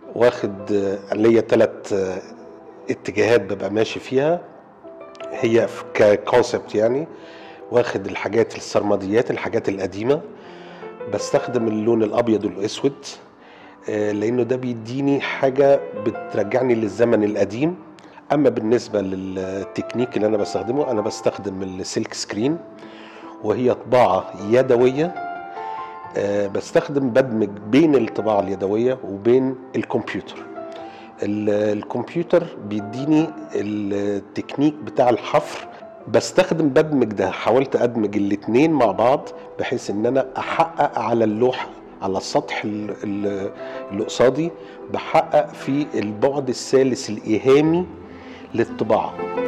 واخد آه، ليا ثلاث اتجاهات ببقى ماشي فيها هي في- ككونسبت يعني واخد الحاجات السرمديات الحاجات القديمه بستخدم اللون الابيض والاسود آه، لانه ده بيديني حاجه بترجعني للزمن القديم اما بالنسبه للتكنيك اللي انا بستخدمه انا بستخدم السلك سكرين وهي طباعه يدويه آه، بستخدم بدمج بين الطباعه اليدويه وبين الكمبيوتر ال- الكمبيوتر بيديني التكنيك بتاع الحفر بستخدم بدمج ده حاولت ادمج الاتنين مع بعض بحيث ان انا احقق على اللوحه على السطح ال- ال- اللي قصادي بحقق في البعد الثالث الايهامي للطباعه